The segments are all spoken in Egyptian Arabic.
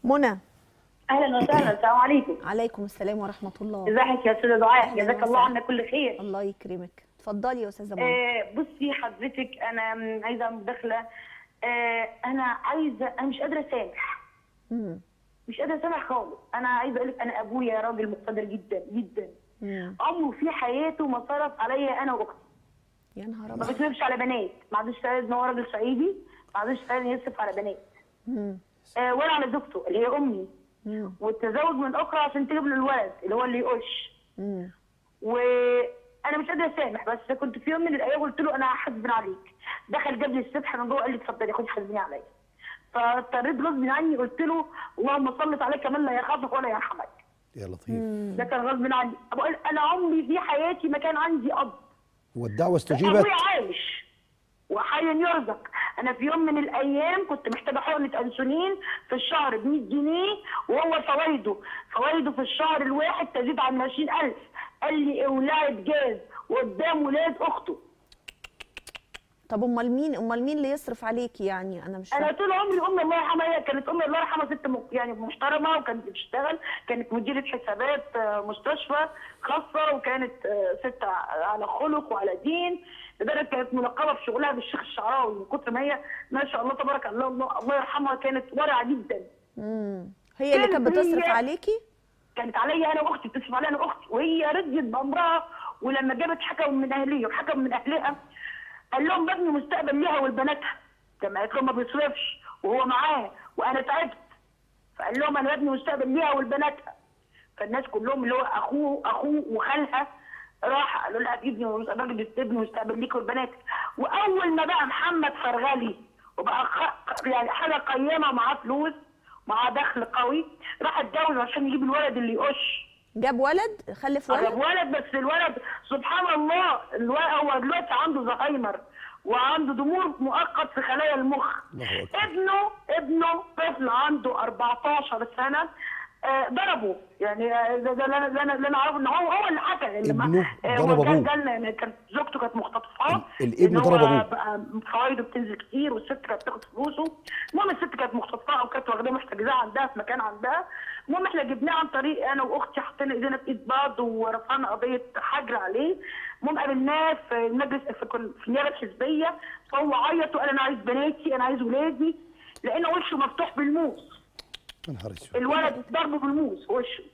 منى اهلا وسهلا السلام عليكم عليكم السلام ورحمه الله ازيك يا استاذه دعاء أهلاً جزاك الله وسهلاً. عنا كل خير الله يكرمك اتفضلي يا استاذه منى آه بصي حضرتك انا م- عايزه مداخله آه انا عايزه انا مش قادره اسامح مم. مش قادره اسامح خالص انا عايزه اقول لك انا ابويا راجل مقتدر جدا جدا مم. عمره في حياته ما صرف عليا انا واختي يا نهار ما ابيض بيصرفش على بنات ما عندوش سبب ان هو راجل صعيدي ما عندوش سبب يصرف على بنات مم. آه ولا على زوجته اللي هي امي مم. والتزوج من اخرى عشان تجيب له الولد اللي هو اللي يقش مم. وانا مش قادره اسامح بس كنت في يوم من الايام قلت له انا هحاسبن عليك دخل جاب لي السبحه من جوه قال لي اتفضلي خدي حاسبني عليا فاضطريت غصب عني قلت له اللهم صلت عليك من لا يخافك ولا يرحمك يا لطيف ده كان غصب عني بقول انا عمري في حياتي ما كان عندي اب والدعوه استجيبت ابويا عايش وحي يرزق انا في يوم من الايام كنت محتاجه حقنه انسولين في الشهر ب 100 جنيه وهو فوائده فوائده في الشهر الواحد تزيد عن 20000 قال لي اولاد جاز قدام ولاد اخته طب امال مين امال مين اللي يصرف عليكي يعني انا مش انا فاهمه طول عمري امي الله يرحمها هي كانت امي الله يرحمها ست م- يعني محترمه وكانت بتشتغل كانت مديره حسابات آه، مستشفى خاصه وكانت آه، ست ع- على خلق وعلى دين لدرجه كانت ملقبه في شغلها بالشيخ الشعراوي من كتر ما هي ما شاء الله تبارك الله الله, الله يرحمها كانت ورعه جدا مم. هي اللي كانت كانت بتصرف هي- عليكي كانت عليا انا واختي بتصرف عليا انا واختي وهي رضيت بامرها ولما جابت حكم من اهليه وحكم من اهلها قال لهم ببني مستقبل ليها ولبناتها لما قالت لهم ما بيصرفش وهو معاه وانا تعبت فقال لهم انا ببني مستقبل ليها ولبناتها فالناس كلهم اللي هو اخوه اخوه وخالها راح قالوا لها ابني الراجل ابني مستقبل ليك ولبناتك واول ما بقى محمد فرغلي وبقى خ... يعني حاجه قيمه معاه فلوس معاه دخل قوي راح اتجوز عشان يجيب الولد اللي يقش جاب ولد خلف جاب ولد ولد بس الولد سبحان الله الولد هو دلوقتي عنده زهايمر وعنده ضمور مؤقت في خلايا المخ الله أكبر. ابنه ابنه طفل عنده 14 سنه آه، ضربه يعني آه، ده ده اللي انا اللي انا اللي أنا اعرفه ان هو هو اللي حكى اللي ابنه آه، ضرب هو جال- أبوه. جالنا إن كانت زوجته كانت مختطفاه ال- الابن إن هو ضرب أبوه. بقى فوائده بتنزل كتير والست كانت بتاخد فلوسه المهم الست كانت مختطفاه او كانت واخداه محتجزاه عندها في مكان عندها المهم احنا جبناه عن طريق انا واختي حطينا ايدينا في ايد بعض ورفعنا قضيه حجر عليه المهم قابلناه في المجلس في, كل- في النيابه الحزبيه فهو عيط وقال انا عايز بناتي انا عايز ولادي لان وشه مفتوح بالموس يا نهار اسود الولد ضربه بالموس في وشه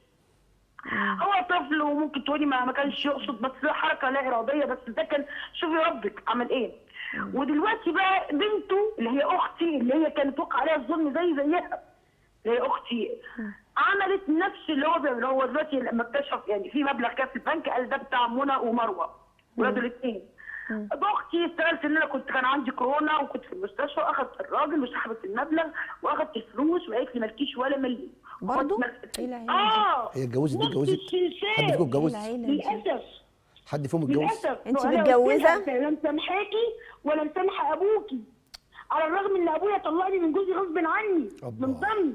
هو طفل وممكن تقولي ما, ما كانش يقصد بس حركه لا اراديه بس ده كان شوفي ربك عمل ايه ودلوقتي بقى بنته اللي هي اختي اللي هي كانت وقع عليها الظلم زي زيها اللي هي اختي عملت نفس اللي هو اللي هو دلوقتي لما اكتشف يعني في مبلغ كان في البنك قال ده بتاع منى ومروه ولاده الاثنين اختي استغلت ان انا كنت كان عندي كورونا وكنت في المستشفى واخدت الراجل وسحبت المبلغ واخدت الفلوس وقالت لي مالكيش ولا مليون برضو؟ وخدت- إيه العيلة دي؟ اه هي اتجوزت دي نفس اتجوزت السلسال. حد فيكم اتجوز العيلة دي. للاسف حد فيهم اتجوز للاسف أنت وأنا قلت متجوزة؟ لها لا مسامحاكي ولا مسامحه ابوكي على الرغم ان ابويا طلقني من جوزي غصب عني الله. من ضمن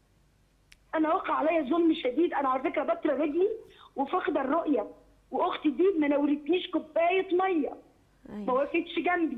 انا وقع عليا ظلم شديد انا على فكره بطر رجلي وفاقده الرؤيه واختي دي ما ناولتنيش كوبايه ميه ما أيوة. وقفتش جنبي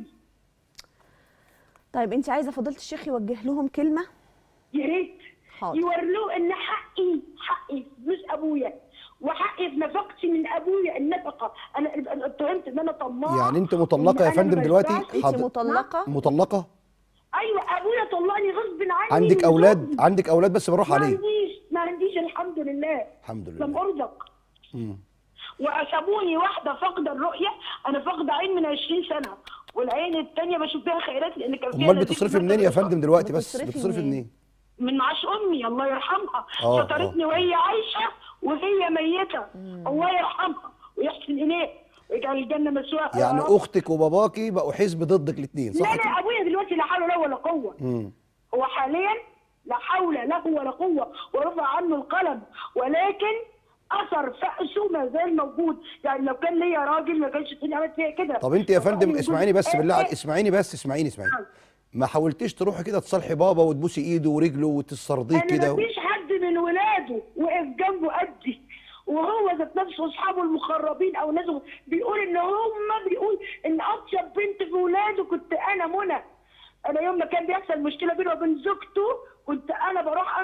طيب انت عايزه فضيله الشيخ يوجه لهم كلمه يا ريت حاضر. يورلوه ان حقي حقي في فلوس ابويا وحقي في نفقتي من ابويا النفقه انا أنا اتهمت ان انا طماعه يعني انت مطلقه يا وإن أنا فندم ما دلوقتي ينفعش. انت حاضر. مطلقه مطلقه ايوه ابويا طلقني غصب عني عندك من اولاد زوجي. عندك اولاد بس بنروح ما عليه عنديش ما عنديش الحمد لله الحمد لم لله ارزق مم. واسابوني واحده فاقده الرؤيه انا فاقده عين من 20 سنه والعين الثانيه بشوف بيها خيرات لان كان فيها امال نزيف بتصرفي مثل منين يا الرصاص. فندم دلوقتي بس بتصرفي بتصرفي منين؟ منين من معاش امي الله يرحمها آه، سترتني آه. وهي عايشه وهي ميته الله يرحمها ويحسن اليه ويجعل الجنه مسواها يا يعني رب. اختك وباباكي بقوا حزب ضدك الاثنين لا صح كده لا ابويا دلوقتي لا حول له ولا قوه مم. هو حاليا لا حول له ولا قوه ورفع عنه القلم ولكن اثر فأسه ما زال موجود يعني لو كان ليا راجل ما كانش الدنيا عملت فيها كده طب انت يا فندم وجود- اسمعيني بس بالله عليك إيه- اسمعيني بس اسمعيني اسمعيني نعم. ما حاولتيش تروحي كده تصالحي بابا وتبوسي ايده ورجله وتسترضيه انا كده و... مفيش حد من ولاده وقف جنبه قدي وهو ذات نفسه اصحابه المقربين او ناس بيقول ان هم بيقول ان اطيب بنت في ولاده كنت انا منى انا يوم ما كان بيحصل مشكله بينه وبين زوجته كنت انا بروح انا اللي اصالح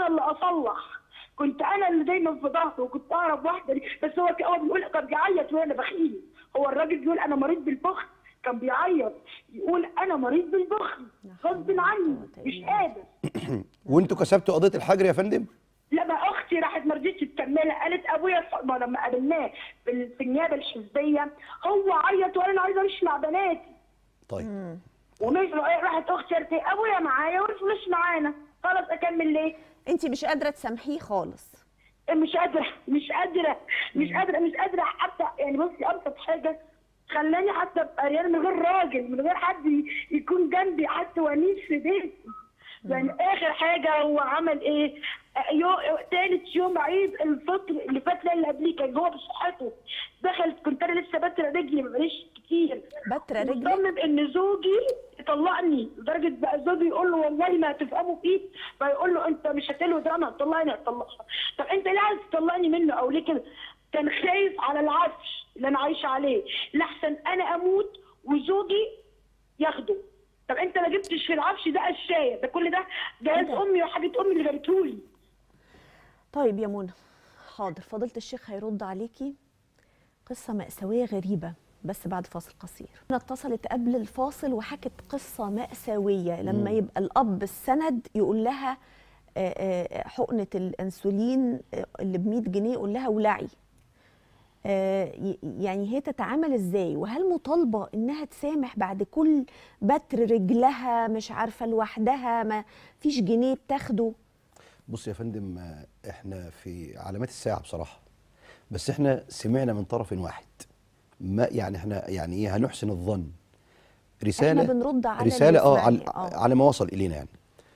يصلح كنت انا اللي دايما في ظهره وكنت اقرب واحده ليه بس هو ك- هو بيقول كان بيعيط وانا بخيل هو الراجل بيقول انا مريض بالبخل كان بيعيط يقول انا مريض بالبخل غصب عني مش قادر وانتوا كسبتوا قضيه الحجر يا فندم لما اختي راحت ما رضيتش تكملها قالت ابويا ف- ما لما قابلناه في في النيابه الحزبيه هو عيط وقال انا عايزه امشي مع بناتي طيب ومش راحت اختي قالت لي ابويا معايا والفلوس معانا خلاص اكمل ليه؟ انت مش قادره تسامحيه خالص مش قادره مش قادره مش قادره مش قادره حتى يعني بصي ابسط حاجه خلاني حتى ابقى ريال من غير راجل من غير حد ي- يكون جنبي حتى ونيس في بيتي يعني اخر حاجه هو عمل ايه يو... تالت يوم عيد الفطر اللي فات اللي قبليه كان جوه بصحته دخلت كنت انا لسه بتر رجلي مبقاليش كتير بترة رجلك مصمم ان زوجي يطلقني لدرجه بقى زوجي يقول له والله ما هتفهموا فيه فيقول له انت مش هتلوي ده انا هتطلقني هتطلقها طب انت ليه عايز تطلقني منه او ليه كده؟ كان خايف على العفش اللي انا عايشه عليه لحسن انا اموت وزوجي ياخده طب انت ما جبتش في العفش ده قشايه ده كل ده جهاز إيه ده؟ امي وحاجه امي اللي جابتهولي طيب يا منى حاضر فضيله الشيخ هيرد عليكي قصه مأساويه غريبه بس بعد فاصل قصير انا اتصلت قبل الفاصل وحكت قصه مأساويه لما يبقى الاب السند يقول لها آه، آه، حقنه الانسولين آه، اللي ب 100 جنيه يقول لها ولعي آه، ي- يعني هي تتعامل ازاي وهل مطالبه انها تسامح بعد كل بتر رجلها مش عارفه لوحدها ما فيش جنيه بتاخده بص يا فندم آه، احنا في علامات الساعه بصراحه بس احنا سمعنا من طرف واحد ما يعني احنا يعني ايه هنحسن الظن رساله احنا بنرد على اللي رساله اه على, يسمعني. آه. على ما وصل الينا يعني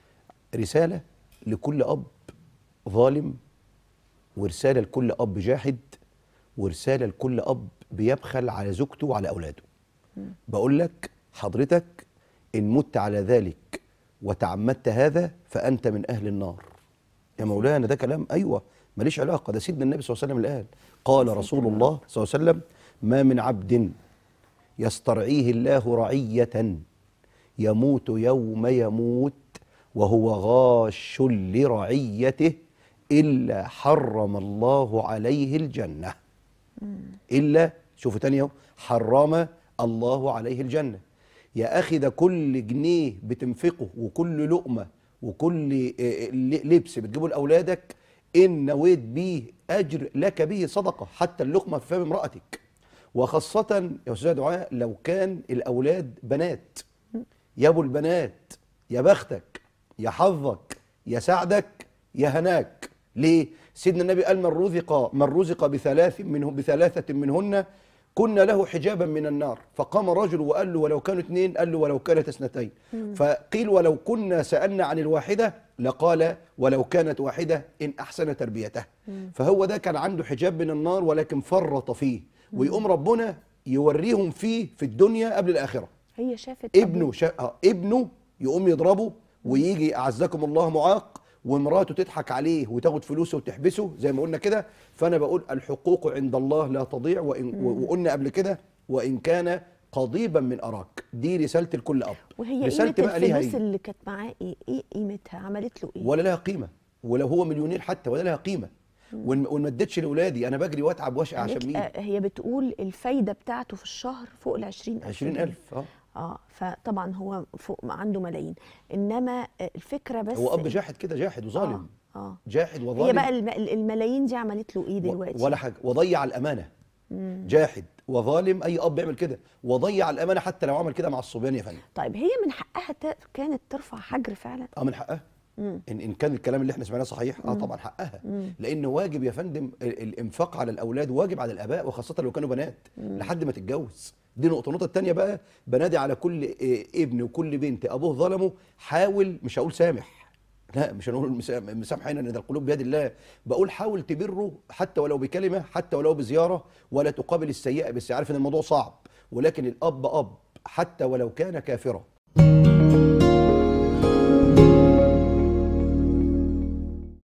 رساله لكل اب ظالم ورساله لكل اب جاحد ورساله لكل اب بيبخل على زوجته وعلى اولاده بقول لك حضرتك ان مت على ذلك وتعمدت هذا فانت من اهل النار يا مولانا ده كلام ايوه ماليش علاقه ده سيدنا النبي صلى الله عليه وسلم اللي قال قال رسول الله صلى الله عليه وسلم ما من عبد يسترعيه الله رعيه يموت يوم يموت وهو غاش لرعيته الا حرم الله عليه الجنه الا شوفوا تاني اهو حرم الله عليه الجنه يا اخي ده كل جنيه بتنفقه وكل لقمه وكل آه، ل- لبس بتجيبه لاولادك ان نويت بيه اجر لك به صدقه حتى اللقمه في فم امراتك وخاصه يا استاذ دعاء لو كان الاولاد بنات يا ابو البنات يا بختك يا حظك يا سعدك يا هناك ليه سيدنا النبي قال من رزق من رزق بثلاث منه بثلاثه منهن كنا له حجابا من النار فقام رجل وقال له ولو كانوا اثنين قال له ولو كانت اثنتين فقيل ولو كنا سالنا عن الواحده لقال ولو كانت واحده ان احسن تربيتها فهو ده كان عنده حجاب من النار ولكن فرط فيه ويقوم ربنا يوريهم فيه في الدنيا قبل الاخره هي شافت ابنه أبوه. شا... آه، ابنه يقوم يضربه ويجي اعزكم الله معاق ومراته تضحك عليه وتاخد فلوسه وتحبسه زي ما قلنا كده فانا بقول الحقوق عند الله لا تضيع وإن و- وقلنا قبل كده وان كان قضيبا من اراك دي رساله لكل اب وهي رسالتي قيمه بقى ليها الفلوس ايه اللي كانت معاه ايه ايه قيمتها عملت له ايه ولا لها قيمه ولو هو مليونير حتى ولا لها قيمه وإن وإن ما اديتش لاولادي انا بجري واتعب واشقى عشان قالت- مين آه، هي بتقول الفايده بتاعته في الشهر فوق ال 20000 20000 اه اه فطبعا هو فوق عنده ملايين انما آه، الفكره بس هو اب جاحد كده جاحد وظالم اه, آه. جاحد وظالم هي بقى الم- الملايين دي عملت له ايه دلوقتي ولا حاجه وضيع الامانه جاحد وظالم اي اب بيعمل كده وضيع الامانه حتى لو عمل كده مع الصبيان يا فندم طيب هي من حقها ت- كانت ترفع حجر فعلا اه من حقها ان ان كان الكلام اللي احنا سمعناه صحيح اه طبعا حقها لان واجب يا فندم ال- الانفاق على الاولاد واجب على الاباء وخاصه لو كانوا بنات لحد ما تتجوز دي نقطه النقطه الثانيه بقى بنادي على كل آه، ابن وكل بنت ابوه ظلمه حاول مش هقول سامح لا مش هنقول مسا- مسامح هنا ان ده القلوب بيد الله بقول حاول تبره حتى ولو بكلمه حتى ولو بزياره ولا تقابل السيئه بس عارف ان الموضوع صعب ولكن الاب اب حتى ولو كان كافرا